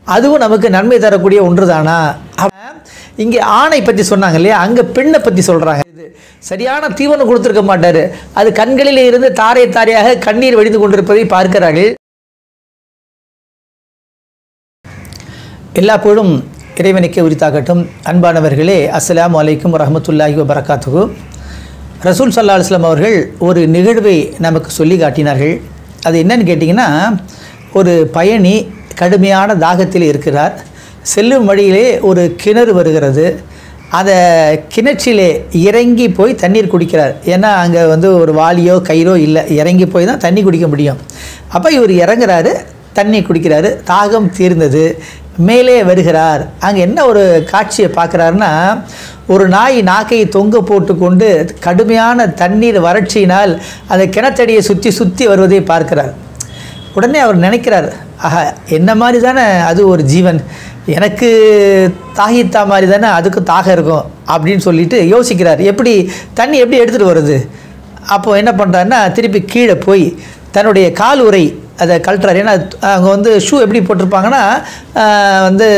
அதுவும் நமக்கு நன்மை தரக்கூடிய ஒன்று தானா இங்கே ஆணை பற்றி சொன்னாங்க இல்லையா அங்கே பெண்ணை பற்றி சொல்கிறாங்க இது சரியான தீவனம் கொடுத்துருக்க மாட்டார் அது கண்களிலே இருந்து தாரை தாரையாக கண்ணீர் வடிந்து கொண்டிருப்பதை பார்க்கிறார்கள் எல்லா புகழும் இறைவனுக்கே உரித்தாகட்டும் அன்பானவர்களே அஸ்ஸலாமு அலைக்கும் வரஹ்மத்துல்லாஹி வபரகாத்துகு ரசூல் சல்லா அலுவலாம் அவர்கள் ஒரு நிகழ்வை நமக்கு சொல்லி காட்டினார்கள் அது என்னன்னு கேட்டிங்கன்னா ஒரு பயணி கடுமையான தாகத்தில் இருக்கிறார் செல்லும் வழியிலே ஒரு கிணறு வருகிறது அந்த கிணற்றிலே இறங்கி போய் தண்ணீர் குடிக்கிறார் ஏன்னா அங்கே வந்து ஒரு வாளியோ கயிறோ இல்லை இறங்கி போய் தான் தண்ணி குடிக்க முடியும் அப்போ இவர் இறங்குறாரு தண்ணி குடிக்கிறாரு தாகம் தீர்ந்தது மேலே வருகிறார் அங்கே என்ன ஒரு காட்சியை பார்க்குறாருன்னா ஒரு நாய் நாக்கை தொங்க போட்டுக்கொண்டு கடுமையான தண்ணீர் வறட்சியினால் அந்த கிணத்தடியை சுற்றி சுற்றி வருவதை பார்க்கிறார் உடனே அவர் நினைக்கிறார் ஆஹா என்ன மாதிரி தானே அது ஒரு ஜீவன் எனக்கு தாகித்தா மாதிரி தானே அதுக்கும் தாகம் இருக்கும் அப்படின்னு சொல்லிட்டு யோசிக்கிறார் எப்படி தண்ணி எப்படி எடுத்துகிட்டு வருது அப்போது என்ன பண்ணுறாருன்னா திருப்பி கீழே போய் தன்னுடைய கால் உரை அதை கழட்டுறாரு ஏன்னா அங்கே வந்து ஷூ எப்படி போட்டிருப்பாங்கன்னா ஆஹ் வந்து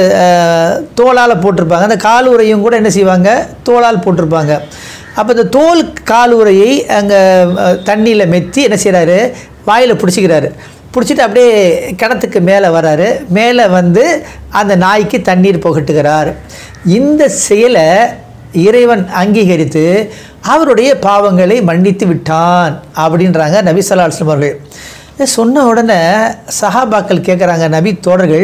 தோலால் போட்டிருப்பாங்க அந்த கால் உரையும் கூட என்ன செய்வாங்க தோலால் போட்டிருப்பாங்க அப்போ இந்த தோல் கால் உரையை அங்கே தண்ணியில் மெத்தி என்ன செய்கிறாரு வாயில் பிடிச்சிக்கிறாரு பிடிச்சிட்டு அப்படியே கிணத்துக்கு மேலே வராரு மேலே வந்து அந்த நாய்க்கு தண்ணீர் புகட்டுகிறார் இந்த செயலை இறைவன் அங்கீகரித்து அவருடைய பாவங்களை மன்னித்து விட்டான் அப்படின்றாங்க நபி ஸல்லல்லாஹு அலைஹி வஸல்லம் அவர்கள் இதை சொன்ன உடனே சஹாபாக்கள் கேட்குறாங்க நபி தோழர்கள்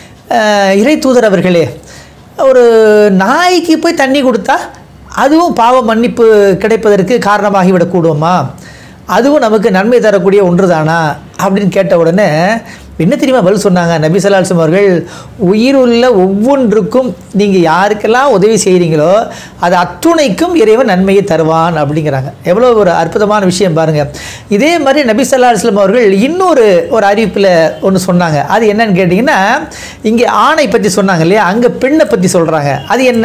"அஹ், இறை தூதர் அவர்களே ஒரு நாய்க்கு போய் தண்ணி கொடுத்தா அதுவும் பாவ மன்னிப்பு கிடைப்பதற்கு காரணமாகிவிடக்கூடுமா அதுவும் நமக்கு நன்மை தரக்கூடிய ஒன்று தானா அப்படின்னு கேட்ட உடனே என்ன தெரியுமா பதில் சொன்னாங்க நபி ஸல்லல்லாஹு அலைஹி வஸல்லம் அவர்கள் உயிருள்ள ஒவ்வொன்றுக்கும் நீங்கள் யாருக்கெல்லாம் உதவி செய்கிறீங்களோ அது அத்துணைக்கும் இறைவன் நன்மையை தருவான் அப்படிங்கிறாங்க எவ்வளோ ஒரு அற்புதமான விஷயம் பாருங்கள் இதே மாதிரி நபி ஸல்லல்லாஹு அலைஹி வஸல்லம் அவர்கள் இன்னொரு ஒரு அறிவிப்பில் ஒன்று சொன்னாங்க அது என்னன்னு கேட்டிங்கன்னா இங்கே ஆணை பற்றி சொன்னாங்க இல்லையா அங்கே பெண்ணை பற்றி சொல்கிறாங்க அது என்ன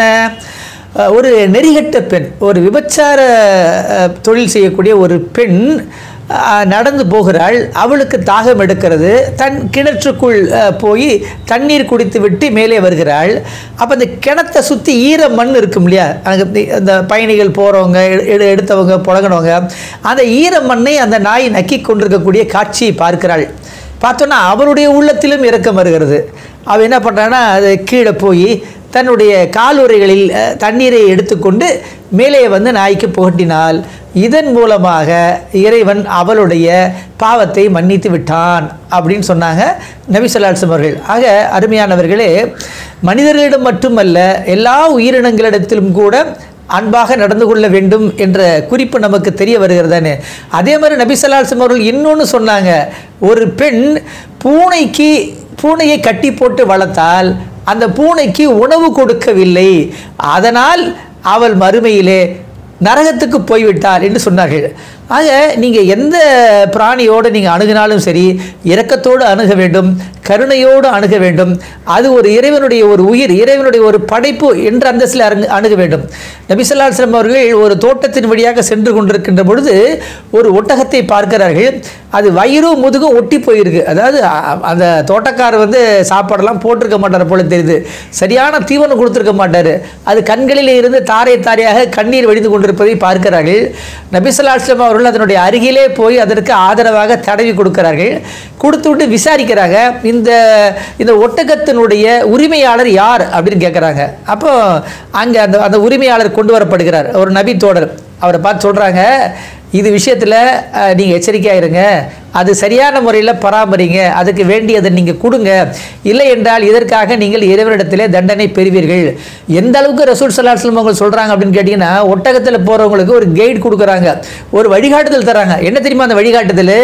அஹ் ஒரு நெறிகட்ட பெண் ஒரு விபச்சார அஹ், தொழில் செய்யக்கூடிய ஒரு பெண் அஹ், நடந்து போகிறாள் அவளுக்கு தாகம் எடுக்கிறது தன் கிணற்றுக்குள் அஹ், போய் தண்ணீர் குடித்து விட்டு மேலே வருகிறாள் அப்போ அந்த கிணத்தை சுற்றி ஈர மண் இருக்கும் இல்லையா அங்கே அந்த பயணிகள் போகிறவங்க எடு எடுத்தவங்க புழங்கினவங்க அந்த ஈர மண்ணை அந்த நாய் நக்கி கொண்டிருக்கக்கூடிய காட்சியை பார்க்கிறாள் பார்த்தோன்னா அவருடைய உள்ளத்திலும் இரக்கம் வருகிறது அவள் என்ன பண்ணுறான்னா அது கீழே போய் தன்னுடைய காலுறைகளில் அஹ், தண்ணீரை எடுத்துக்கொண்டு மேலே வந்து நாய்க்கு புகட்டினாள் இதன் மூலமாக இறைவன் அவளுடைய பாவத்தை மன்னித்து விட்டான் அப்படின்னு சொன்னாங்க நபி ஸல்லல்லாஹு அலைஹி வஸல்லம் அவர்கள் ஆக அருமையானவர்களே மனிதர்களிடம் மட்டுமல்ல எல்லா உயிரினங்களிடத்திலும் கூட அன்பாக நடந்து கொள்ள வேண்டும் என்ற குறிப்பு நமக்கு தெரிய வருகிறதானே அதே மாதிரி நபி ஸல்லல்லாஹு அலைஹி வஸல்லம் அவர்கள் இன்னொன்று சொன்னாங்க ஒரு பெண் பூனைக்கு பூனையை கட்டி போட்டு வளர்த்தால் அந்த பூனைக்கு உணவு கொடுக்கவில்லை அதனால் அவள் மறுமையிலே நரகத்துக்கு போய்விட்டார் என்று சொன்னார்கள் ஆக நீங்கள் எந்த பிராணியோடு நீங்கள் அணுகினாலும் சரி இரக்கத்தோடு அணுக வேண்டும் கருணையோடு அணுக வேண்டும் அது ஒரு இறைவனுடைய ஒரு உயிர் இறைவனுடைய ஒரு படைப்பு என்ற அந்தஸ்தில் அருங்கு அணுக வேண்டும் நபிசல்லாஸ்லம் அவர்கள் ஒரு தோட்டத்தின் வழியாக சென்று கொண்டிருக்கின்ற பொழுது ஒரு ஒட்டகத்தை பார்க்கிறார்கள் அது வயிறும் முதுகும் ஒட்டி போயிருக்கு அதாவது அ- அந்த தோட்டக்காரர் வந்து சாப்பாடெல்லாம் போட்டிருக்க மாட்டார் போல தெரியுது சரியான தீவனம் கொடுத்துருக்க மாட்டார் அது கண்களிலே இருந்து தாரை தாரையாக கண்ணீர் வடிந்து கொண்டிருப்பதை பார்க்கிறார்கள் நபிசல்லாஸ்லம் அவர்கள் அதனுடைய அருகிலே போய் அதற்கு ஆதரவாக தடவி கொடுக்கிறார்கள் கொடுத்து விட்டு விசாரிக்கிறாங்க இந்த இந்த ஒட்டகத்தினுடைய உரிமையாளர் யார் அப்படின்னு கேட்குறாங்க அப்போ அங்கே அந்த அந்த உரிமையாளர் கொண்டு வரப்படுகிறார் ஒரு நபி தோழர் அவரை பார்த்து சொல்கிறாங்க இது விஷயத்தில் நீங்கள் எச்சரிக்கையாக இருங்க அது சரியான முறையில் பராமரிங்க அதுக்கு வேண்டியதை நீங்கள் கொடுங்க இல்லை என்றால் இதற்காக நீங்கள் இறைவனிடத்திலே தண்டனை பெறுவீர்கள் எந்த அளவுக்கு ரசூல் சல்லா அலுவலம் அவங்க சொல்கிறாங்க அப்படின்னு கேட்டிங்கன்னா ஒட்டகத்தில் போகிறவங்களுக்கு ஒரு கைடு கொடுக்குறாங்க ஒரு வழிகாட்டுதல் தராங்க என்ன தெரியுமா அந்த வழிகாட்டுதல்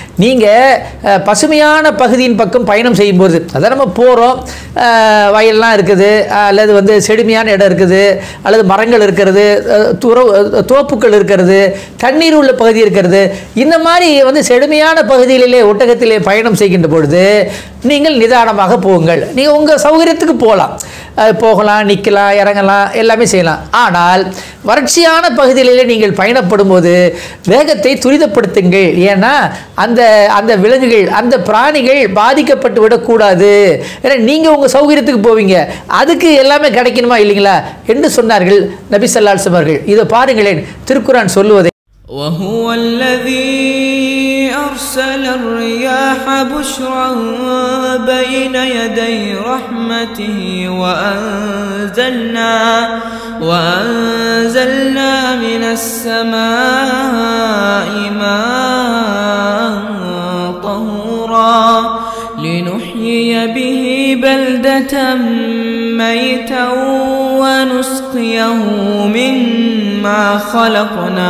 நீங்கள் பசுமையான பகுதியின் பக்கம் பயணம் செய்யும்போது அதான் நம்ம போகிறோம் வயல்லாம் இருக்குது அல்லது வந்து செழுமையான இடம் இருக்குது அல்லது மரங்கள் இருக்கிறது அஹ், துறவு அஹ், தோப்புக்கள் இருக்கிறது தண்ணீர் உள்ள பகுதி இருக்கிறது இந்த மாதிரி வந்து செழுமையான பகுதிகளிலே ஒட்டகத்திலே பயணம் செய்கின்ற பொழுது நீங்கள் நிதானமாக போங்கள் நீங்கள் உங்கள் சௌகரியத்துக்கு போகலாம் அஹ் போகலாம் நிற்கலாம் இறங்கலாம் எல்லாமே செய்யலாம் ஆனால் வறட்சியான பகுதிகளிலே நீங்கள் பயணப்படும் போது வேகத்தை துரிதப்படுத்துங்கள் ஏன்னா அந்த அந்த விலங்குகள் அந்த பிராணிகள் பாதிக்கப்பட்டு விடக்கூடாது ஏன்னா நீங்கள் உங்கள் சௌகரியத்துக்கு போவீங்க அதுக்கு எல்லாமே கிடைக்கணுமா இல்லைங்களா என்று சொன்னார்கள் நபி ஸல்லல்லாஹு அவர்கள் இதை பாருங்களேன் திருக்குரான் சொல்லுவதை وهو الذي أرسل الرياح بشرا بين يدي رحمته وأنزلنا وأنزلنا من السماء ماء طهورا لنحيي به بلدة ميتا ونسقيه مما خلقنا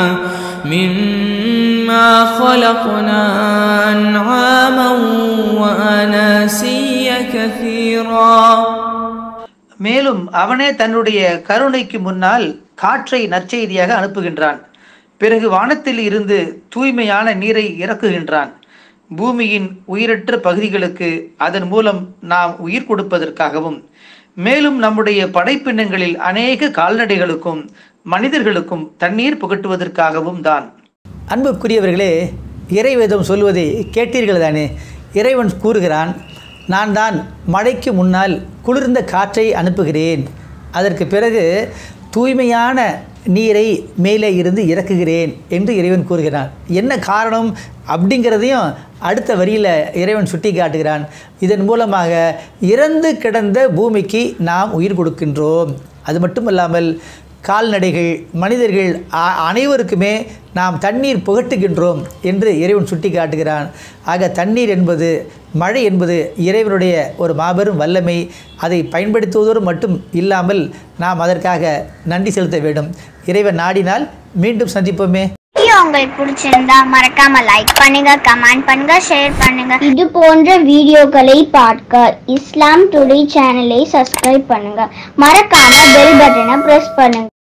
مما خلقنا أنعاما وأناسيا كثيرا மேலும் அவனே தன்னுடைய கருணைக்கு முன்னால் காற்றை நற்செய்தியாக அனுப்புகின்றான் பிறகு வானத்தில் இருந்து தூய்மையான நீரை இறக்குகின்றான் பூமியின் உயிரற்ற பகுதிகளுக்கு அதன் மூலம் நாம் உயிர் கொடுப்பதற்காகவும் மேலும் நம்முடைய படைப்பினங்களில் அநேக கால்நடைகளுக்கும் மனிதர்களுக்கும் தண்ணீர் புகட்டுவதற்காகவும் தான் அன்புக்குரியவர்களே இறைவேதம் சொல்வதை கேட்டீர்கள் தானே இறைவன் கூறுகிறான் நான் தான் மழைக்கு முன்னால் குளிர்ந்த காற்றை அனுப்புகிறேன் அதற்கு பிறகு தூய்மையான நீரை மேலே இருந்து இறக்குகிறேன் என்று இறைவன் கூறுகிறான் என்ன காரணம் அப்படிங்கிறதையும் அடுத்த வரியில் இறைவன் சுட்டி காட்டுகிறான் இதன் மூலமாக இறந்து கிடந்த பூமிக்கு நாம் உயிர் கொடுக்கின்றோம் அது மட்டுமல்லாமல் கால்நடைகள் மனிதர்கள் அ- அனைவருக்குமே நாம் தண்ணீர் புகட்டுகின்றோம் என்று இறைவன் சுட்டி காட்டுகிறான் ஆக தண்ணீர் என்பது மழை என்பது இறைவனுடைய ஒரு மாபெரும் வல்லமை அதை பயன்படுத்துவதோடு மட்டும் இல்லாமல் நாம் அதற்காக நன்றி செலுத்த வேண்டும் இறைவன் நாடினால் மீண்டும் சந்திப்போமே வீடியோ உங்களுக்கு பிடிச்சிருந்தா மறக்காம லைக் பண்ணுங்க கமெண்ட் பண்ணுங்க ஷேர் பண்ணுங்க இது போன்ற வீடியோக்களை பார்க்க இஸ்லாம் டுடே சேனலை சப்ஸ்கிரைப் பண்ணுங்க மறக்காம பெல் பட்டனை பிரஸ் பண்ணுங்க